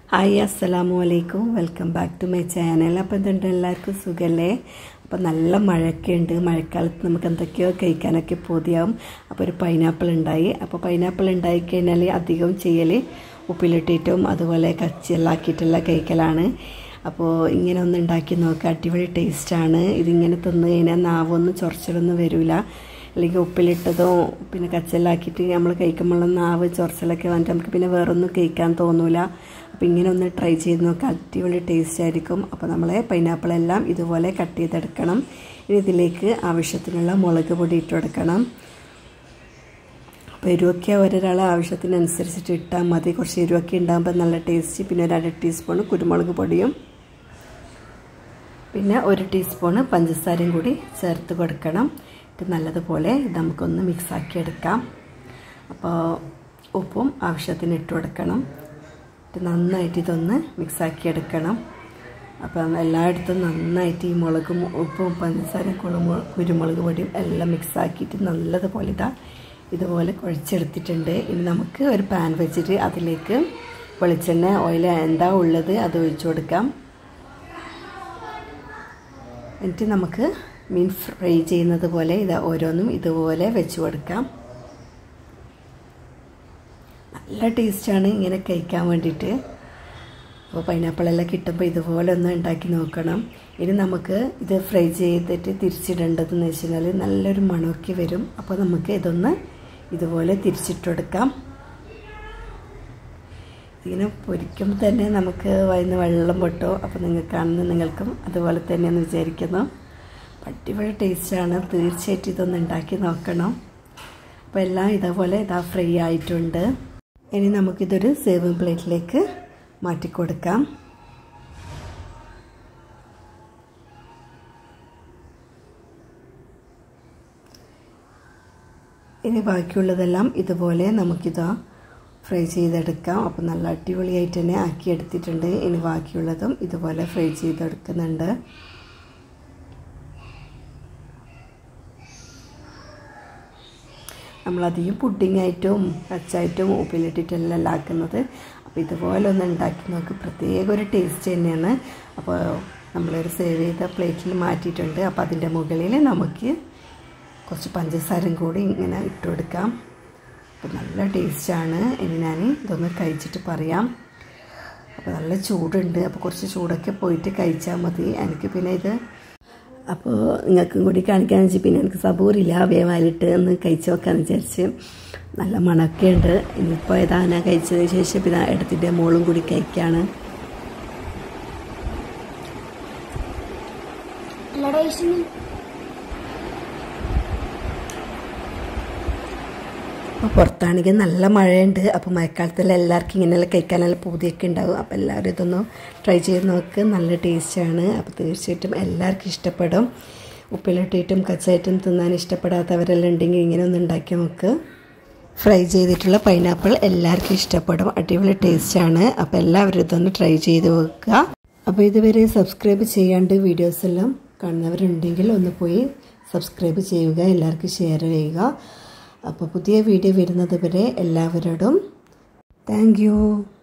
hi അസ്സലാമു അലൈക്കും welcome back to my channel അപ്പോൾ എന്തുണ്ട് എല്ലാവർക്കും സുഖമല്ലേ അപ്പോൾ നല്ല മഴയൊക്കെ ഉണ്ട് മഴക്കാലത്ത് നമുക്ക് എന്തൊക്കെയോ കഴിക്കാനൊക്കെ പൂതിയാവും അപ്പോൾ ഒരു പൈനാപ്പിൾ ഉണ്ടായി അപ്പോൾ പൈനാപ്പിൾ ഉണ്ടായി കഴിഞ്ഞാൽ അധികം ചെയ്യൽ ഉപ്പിലിട്ടിട്ടും അതുപോലെ കച്ചിലാക്കിയിട്ടുള്ള കഴിക്കലാണ് അപ്പോൾ ഇങ്ങനെ ഒന്ന് ഉണ്ടാക്കി നോക്കുക അടിപൊളി ടേസ്റ്റാണ് ഇതിങ്ങനെ തിന്ന് കഴിഞ്ഞാൽ നാവൊന്നും ചൊറച്ചിലൊന്നും വരില്ല അല്ലെങ്കിൽ ഉപ്പിലിട്ടതോ പിന്നെ കച്ചലാക്കിയിട്ട് നമ്മൾ കഴിക്കുമ്പോൾ നാവ് ചൊറച്ചിലൊക്കെ വന്നിട്ട് നമുക്ക് പിന്നെ വേറൊന്നും കഴിക്കാൻ തോന്നൂല അപ്പോൾ ഇങ്ങനെ ഒന്ന് ട്രൈ ചെയ്ത് നോക്കുക അടിപൊളി ടേസ്റ്റ് ആയിരിക്കും അപ്പോൾ നമ്മളെ പൈനാപ്പിൾ എല്ലാം ഇതുപോലെ കട്ട് ചെയ്തെടുക്കണം ഇനി ഇതിലേക്ക് ആവശ്യത്തിനുള്ള മുളക് പൊടി ഇട്ട് കൊടുക്കണം അപ്പോൾ എരിവൊക്കെ ഓരോരാളെ ആവശ്യത്തിനനുസരിച്ചിട്ട് ഇട്ടാൽ മതി കുറച്ച് എരിവൊക്കെ ഉണ്ടാകുമ്പോൾ നല്ല ടേസ്റ്റ് പിന്നെ ഒരു അര ടീസ്പൂൺ കുരുമുളക് പൊടിയും പിന്നെ ഒരു ടീസ്പൂണ് പഞ്ചസാരയും കൂടി ചേർത്ത് കൊടുക്കണം ഇത് നല്ലതുപോലെ നമുക്കൊന്ന് മിക്സാക്കി എടുക്കാം അപ്പോൾ ഉപ്പും ആവശ്യത്തിന് ഇട്ട് കൊടുക്കണം ഇത് നന്നായിട്ട് ഇതൊന്ന് മിക്സാക്കി എടുക്കണം അപ്പം എല്ലായിടത്തും നന്നായിട്ട് ഈ മുളകും ഉപ്പും പഞ്ചസാരയും കുളമു കുരുമുളക് പൊടിയും എല്ലാം മിക്സാക്കിയിട്ട് നല്ലതുപോലെ ഇതാ ഇതുപോലെ കുഴച്ചെടുത്തിട്ടുണ്ട് ഇനി നമുക്ക് ഒരു പാൻ വെച്ചിട്ട് അതിലേക്ക് വെളിച്ചെണ്ണ ഓയിൽ എന്താ ഉള്ളത് അത് ഒഴിച്ചു കൊടുക്കാം എന്നിട്ട് നമുക്ക് മീൻ ഫ്രൈ ചെയ്യുന്നത് പോലെ ഇത് ഓരോന്നും ഇതുപോലെ വെച്ച് കൊടുക്കാം നല്ല ടേസ്റ്റാണ് ഇങ്ങനെ കഴിക്കാൻ വേണ്ടിയിട്ട് അപ്പോൾ പൈനാപ്പിളെല്ലാം കിട്ടുമ്പോൾ ഇതുപോലെ ഒന്ന് ഉണ്ടാക്കി നോക്കണം ഇനി നമുക്ക് ഇത് ഫ്രൈ ചെയ്തിട്ട് തിരിച്ചിടേണ്ടതെന്ന് വെച്ച് കഴിഞ്ഞാൽ നല്ലൊരു മണമൊക്കെ വരും അപ്പോൾ നമുക്ക് ഇതൊന്ന് ഇതുപോലെ തിരിച്ചിട്ടെടുക്കാം ഇങ്ങനെ പൊരിക്കുമ്പോൾ തന്നെ നമുക്ക് വയന്ന് വെള്ളം പൊട്ടോ അപ്പോൾ നിങ്ങൾക്കാണെന്ന് നിങ്ങൾക്കും അതുപോലെ തന്നെയെന്ന് വിചാരിക്കുന്നു അടിപൊളി ടേസ്റ്റാണ് തീർച്ചയായിട്ടും ഇതൊന്ന് ഉണ്ടാക്കി നോക്കണം അപ്പോൾ എല്ലാം ഇതേപോലെ ഇതാ ഫ്രൈ ആയിട്ടുണ്ട് ഇനി നമുക്കിതൊരു സേവിങ് പ്ലേറ്റിലേക്ക് മാറ്റി കൊടുക്കാം ഇനി ബാക്കിയുള്ളതെല്ലാം ഇതുപോലെ നമുക്കിതാ ഫ്രൈ ചെയ്തെടുക്കാം അപ്പോൾ നല്ല അടിപൊളിയായിട്ട് തന്നെ ആക്കിയെടുത്തിട്ടുണ്ട് ഇനി ബാക്കിയുള്ളതും ഇതുപോലെ ഫ്രൈ ചെയ്തെടുക്കുന്നുണ്ട് നമ്മളധികം പുഡിങ്ങായിട്ടും കച്ചായിട്ടും ഉപ്പിലിട്ടിട്ടെല്ലാം ആക്കുന്നത് അപ്പോൾ ഇതുപോലെ ഒന്ന് ഉണ്ടാക്കി നോക്ക് പ്രത്യേക ഒരു ടേസ്റ്റ് തന്നെയാണ് അപ്പോൾ നമ്മളൊരു സേവ് ചെയ്ത പ്ലേറ്റിൽ മാറ്റിയിട്ടുണ്ട് അപ്പോൾ അതിൻ്റെ മുകളിൽ നമുക്ക് കുറച്ച് പഞ്ചസാരയും കൂടി ഇങ്ങനെ ഇട്ട് കൊടുക്കാം അപ്പോൾ നല്ല ടേസ്റ്റാണ് ഇനി ഞാൻ ഇതൊന്ന് കഴിച്ചിട്ട് പറയാം അപ്പോൾ നല്ല ചൂടുണ്ട് അപ്പോൾ കുറച്ച് ചൂടൊക്കെ പോയിട്ട് കഴിച്ചാൽ മതി എനിക്ക് പിന്നെ ഇത് അപ്പോൾ നിങ്ങൾക്കും കൂടി കാണിക്കാന്ന് വെച്ചാൽ പിന്നെ എനിക്ക് സബൂറില്ല വേവാലിട്ട് ഒന്ന് കഴിച്ച് നോക്കാമെന്ന് വിചാരിച്ച് നല്ല മണമൊക്കെ ഉണ്ട് ഇനിയിപ്പോൾ ഏതാ ഞാൻ കഴിച്ചതിന് ശേഷം പിന്നെ ഇടത്തിൻ്റെ മോളും കൂടി കഴിക്കുകയാണ് അപ്പോൾ പുറത്താണെങ്കിൽ നല്ല മഴയുണ്ട് അപ്പോൾ മഴക്കാലത്തിൽ എല്ലാവർക്കും ഇങ്ങനെയുള്ള കഴിക്കാനെല്ലാം പൂതിയൊക്കെ ഉണ്ടാവും അപ്പോൾ എല്ലാവരും ഇതൊന്ന് ട്രൈ ചെയ്ത് നോക്ക് നല്ല ടേസ്റ്റാണ് അപ്പോൾ തീർച്ചയായിട്ടും എല്ലാവർക്കും ഇഷ്ടപ്പെടും ഉപ്പിലിട്ടിട്ടും കച്ചായിട്ടും തിന്നാൻ ഇഷ്ടപ്പെടാത്തവരെല്ലാം ഉണ്ടെങ്കിൽ ഇങ്ങനെ ഒന്ന് ഉണ്ടാക്കി നോക്ക് ഫ്രൈ ചെയ്തിട്ടുള്ള പൈനാപ്പിൾ എല്ലാവർക്കും ഇഷ്ടപ്പെടും അടിപൊളി ടേസ്റ്റാണ് അപ്പോൾ എല്ലാവരും ഇതൊന്ന് ട്രൈ ചെയ്ത് നോക്കുക അപ്പോൾ ഇതുവരെ സബ്സ്ക്രൈബ് ചെയ്യാണ്ട് വീഡിയോസ് എല്ലാം കാണുന്നവരുണ്ടെങ്കിൽ ഒന്ന് പോയി സബ്സ്ക്രൈബ് ചെയ്യുക എല്ലാവർക്കും ഷെയർ ചെയ്യുക അപ്പോൾ പുതിയ വീഡിയോ വരുന്നത് വരെ എല്ലാവരോടും താങ്ക്